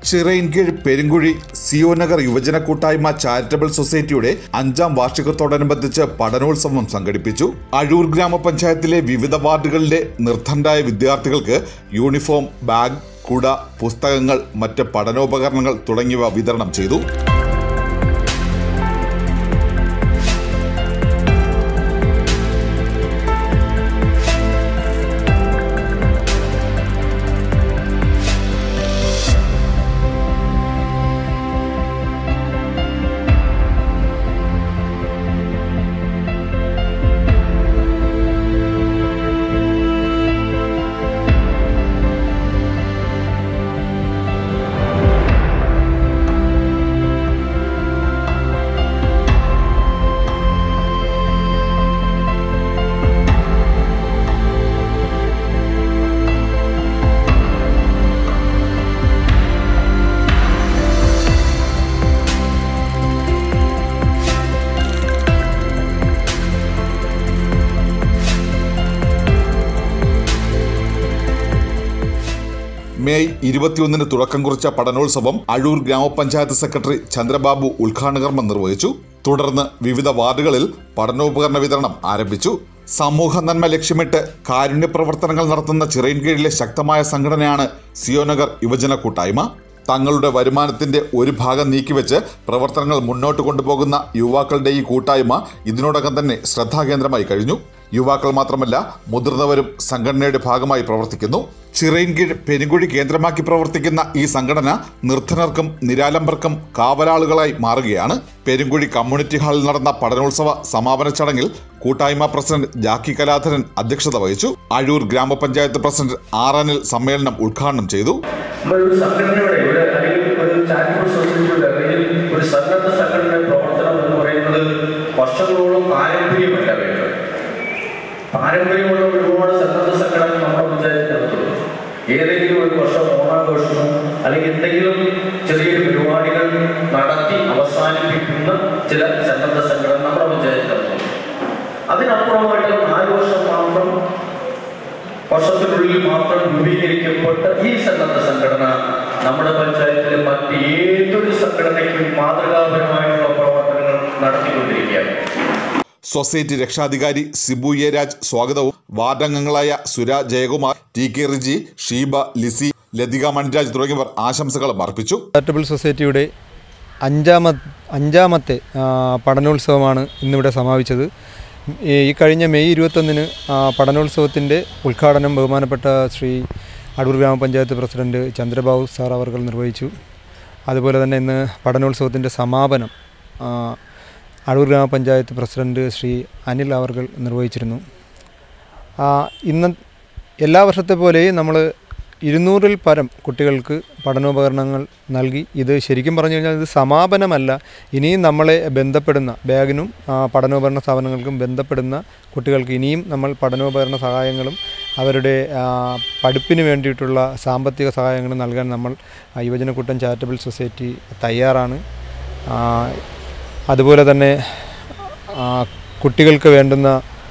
ചിറയിൻകീഴ് പെരുങ്കുഴി സിയോനഗർ യുവജന കൂട്ടായ്മ ചാരിറ്റബിൾ സൊസൈറ്റിയുടെ അഞ്ചാം വാർഷികത്തോടനുബന്ധിച്ച് പഠനോത്സവം സംഘടിപ്പിച്ചു അഴൂർ ഗ്രാമപഞ്ചായത്തിലെ വിവിധ വാർഡുകളിലെ നിർദ്ധനരായ വിദ്യാർത്ഥികൾക്ക് യൂണിഫോം ബാഗ് കുട പുസ്തകങ്ങൾ മറ്റ് പഠനോപകരണങ്ങൾ തുടങ്ങിയവ വിതരണം ചെയ്തു മെയ് ഇരുപത്തിയൊന്നിന് തുടക്കം കുറിച്ച പഠനോത്സവം അഴൂർ ഗ്രാമപഞ്ചായത്ത് സെക്രട്ടറി ചന്ദ്രബാബു ഉദ്ഘാടനകർമ്മം നിർവഹിച്ചു തുടർന്ന് വിവിധ വാർഡുകളിൽ പഠനോപകരണ വിതരണം ആരംഭിച്ചു സമൂഹ നന്മ ലക്ഷ്യമിട്ട് കാരുണ്യ പ്രവർത്തനങ്ങൾ നടത്തുന്ന ചിറയിൻകീഴിലെ ശക്തമായ സംഘടനയാണ് സിയോനഗർ യുവജന കൂട്ടായ്മ തങ്ങളുടെ വരുമാനത്തിന്റെ ഒരു ഭാഗം നീക്കിവെച്ച് പ്രവർത്തനങ്ങൾ മുന്നോട്ട് കൊണ്ടുപോകുന്ന യുവാക്കളുടെ ഈ കൂട്ടായ്മ ഇതിനോടകം തന്നെ ശ്രദ്ധാകേന്ദ്രമായി കഴിഞ്ഞു യുവാക്കൾ മാത്രമല്ല മുതിർന്നവരും സംഘടനയുടെ ഭാഗമായി പ്രവർത്തിക്കുന്നു ചിറയിൻകീഴ് പെരുങ്കുഴി കേന്ദ്രമാക്കി പ്രവർത്തിക്കുന്ന ഈ സംഘടന നിർധനർക്കും നിരാലംബർക്കും കാവലാളുകളായി മാറുകയാണ് പെരുങ്കുഴി കമ്മ്യൂണിറ്റി ഹാളിൽ നടന്ന പഠനോത്സവ സമാപന ചടങ്ങിൽ കൂട്ടായ്മ പ്രസിഡന്റ് ജാക്കി കലാധരൻ അധ്യക്ഷത വഹിച്ചു അഴൂർ ഗ്രാമപഞ്ചായത്ത് പ്രസിഡന്റ് ആർ അനിൽ സമ്മേളനം ഉദ്ഘാടനം ചെയ്തു ഒരു സംഘടനയുടെ ഒരു അല്ലെങ്കിൽ ഒരു ചാരിറ്റബിൾ സൊസൈറ്റിയുടെ അല്ലെങ്കിൽ ഒരു സന്നദ്ധ സംഘടനയുടെ പ്രവർത്തനം എന്ന് പറയുന്നത് വർഷങ്ങളോളം പാരമ്പര്യമല്ല വേണ്ടത് പാരമ്പര്യമുള്ള ഒരുപാട് സന്നദ്ധ സംഘടനകൾ നമ്മുടെ പഞ്ചായത്തിനകത്തുള്ളൂ ഏതെങ്കിലും ഒരു വർഷം ഓണാഘോഷമോ അല്ലെങ്കിൽ എന്തെങ്കിലും ചെറിയൊരു പരിപാടികൾ നടത്തി അവസാനിപ്പിക്കുന്ന ചില സന്നദ്ധ സംഘടന നമ്മുടെ പഞ്ചായത്തിനകത്തുള്ളൂ അതിനപ്പുറമായിട്ട് നാല് വർഷം മാത്രം വർഷത്തിനുള്ളിൽ മാത്രം രൂപീകരിക്കപ്പെട്ട ഈ സന്നദ്ധ സംഘടന നമ്മുടെ പഞ്ചായത്തിലെ മറ്റ് ഏതൊരു സംഘടനയ്ക്കും മാതൃകാപരമായിട്ടുള്ള പ്രവർത്തനങ്ങൾ നടത്തിക്കൊണ്ടിരിക്കുകയാണ് സൊസൈറ്റി രക്ഷാധികാരി സിബു എ രാജ് സ്വാഗതവും വാർഡംഗങ്ങളായ സുര ജയകുമാർ ടി കെ റിജി ഷീബ ലിസി ലതിക മണിരാജ് തുടങ്ങിയവർ ആശംസകളും അർപ്പിച്ചു ചാരിറ്റബിൾ സൊസൈറ്റിയുടെ അഞ്ചാമ അഞ്ചാമത്തെ ആ, പഠനോത്സവമാണ് ഇന്നിവിടെ സമാപിച്ചത് ഈ ഈ കഴിഞ്ഞ മെയ് ഇരുപത്തൊന്നിന് ആ, പഠനോത്സവത്തിൻ്റെ ഉദ്ഘാടനം ബഹുമാനപ്പെട്ട ശ്രീ അടൂർ ഗ്രാമപഞ്ചായത്ത് പ്രസിഡന്റ് ചന്ദ്രബാബു സാർ അവർ നിർവഹിച്ചു അതുപോലെ തന്നെ ഇന്ന് പഠനോത്സവത്തിൻ്റെ സമാപനം ആ, അടൂർ ഗ്രാമപഞ്ചായത്ത് പ്രസിഡന്റ് ശ്രീ അനിൽ അവർ നിർവഹിച്ചിരുന്നു ആ, ഇന്ന് എല്ലാ വർഷത്തെ പോലെയും നമ്മൾ ഇരുന്നൂറിൽ പരം കുട്ടികൾക്ക് പഠനോപകരണങ്ങൾ നൽകി ഇത് ശരിക്കും പറഞ്ഞു കഴിഞ്ഞാൽ ഇത് സമാപനമല്ല ഇനിയും നമ്മളെ ബന്ധപ്പെടുന്ന ബാഗിനും ആ, പഠനോപകരണ സ്ഥാപനങ്ങൾക്കും ബന്ധപ്പെടുന്ന കുട്ടികൾക്ക് ഇനിയും നമ്മൾ പഠനോപകരണ സഹായങ്ങളും അവരുടെ ആ, പഠിപ്പിന് വേണ്ടിയിട്ടുള്ള സാമ്പത്തിക സഹായങ്ങളും നൽകാൻ നമ്മൾ ആ, യുവജനക്കൂട്ടം ചാരിറ്റബിൾ സൊസൈറ്റി തയ്യാറാണ് ആ, അതുപോലെ തന്നെ ആ, കുട്ടികൾക്ക് വേണ്ടുന്ന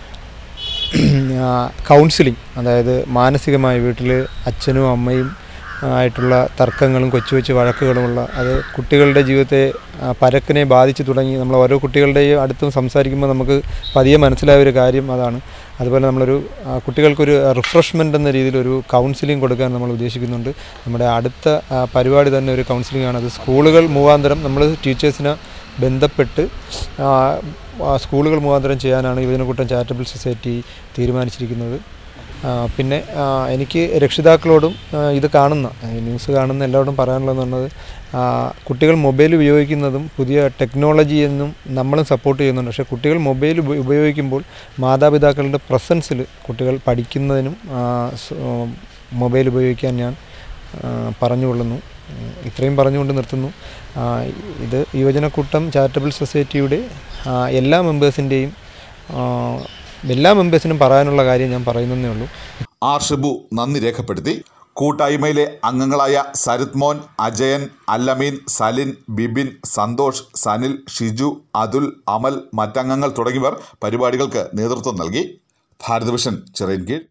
കൗൺസിലിംഗ് അതായത് മാനസികമായി വീട്ടിൽ അച്ഛനും അമ്മയും ആയിട്ടുള്ള തർക്കങ്ങളും കൊച്ചു കൊച്ചു വഴക്കുകളുമുള്ള അത് കുട്ടികളുടെ ജീവിതത്തെ ആ, പരക്കിനെ ബാധിച്ചു തുടങ്ങി നമ്മൾ ഓരോ കുട്ടികളുടെയും അടുത്തും സംസാരിക്കുമ്പോൾ നമുക്ക് പതിയെ മനസ്സിലായ ഒരു കാര്യം അതാണ് അതുപോലെ നമ്മളൊരു ആ, കുട്ടികൾക്കൊരു റിഫ്രഷ്മെൻ്റ് എന്ന രീതിയിൽ ഒരു കൗൺസിലിംഗ് കൊടുക്കാൻ നമ്മൾ ഉദ്ദേശിക്കുന്നുണ്ട് നമ്മുടെ അടുത്ത ആ, പരിപാടി തന്നെ ഒരു കൗൺസിലിംഗ് ആണ് അത് സ്കൂളുകൾ മുഖാന്തരം നമ്മൾ ടീച്ചേഴ്സിനെ ബന്ധപ്പെട്ട് ആ, ആ, സ്കൂളുകൾ മുഖാന്തരം ചെയ്യാനാണ് യുവജനക്കൂട്ടം ചാരിറ്റബിൾ സൊസൈറ്റി തീരുമാനിച്ചിരിക്കുന്നത് ആ, പിന്നെ ആ, എനിക്ക് രക്ഷിതാക്കളോടും ആ, ഇത് കാണുന്ന ആ, ന്യൂസ് കാണുന്ന എല്ലാവരോടും പറയാനുള്ളതെന്ന് പറഞ്ഞത് ആ, കുട്ടികൾ മൊബൈൽ ഉപയോഗിക്കുന്നതും പുതിയ ടെക്നോളജി എന്നും നമ്മളും സപ്പോർട്ട് ചെയ്യുന്നുണ്ട് പക്ഷേ കുട്ടികൾ മൊബൈൽ ഉപ- ഉപയോഗിക്കുമ്പോൾ മാതാപിതാക്കളുടെ പ്രസൻസിൽ കുട്ടികൾ പഠിക്കുന്നതിനും ആ, സ്- മൊബൈൽ ഉപയോഗിക്കാൻ ഞാൻ ആ, പറഞ്ഞുകൊള്ളുന്നു ഉം, ഇത്രയും പറഞ്ഞുകൊണ്ട് നിർത്തുന്നു ആ, ഇത് യുവജനക്കൂട്ടം ചാരിറ്റബിൾ സൊസൈറ്റിയുടെ ആ, എല്ലാ മെമ്പേഴ്സിൻ്റെയും എല്ലാ മെമ്പേഴ്സിനും പറയാനുള്ള കാര്യം ഞാൻ പറയുന്നതേ ഉള്ളൂ ആർ ഷിബു നന്ദി രേഖപ്പെടുത്തി കൂട്ടായ്മയിലെ അംഗങ്ങളായ സരിത് മോൻ അജയൻ അല്ലമീൻ സലിൻ ബിബിൻ സന്തോഷ് സനിൽ ഷിജു അതുൽ അമൽ മറ്റംഗങ്ങൾ തുടങ്ങിയവർ പരിപാടികൾക്ക് നേതൃത്വം നൽകി ഭാരതവിഷൻ ചിറയൻകീഴ്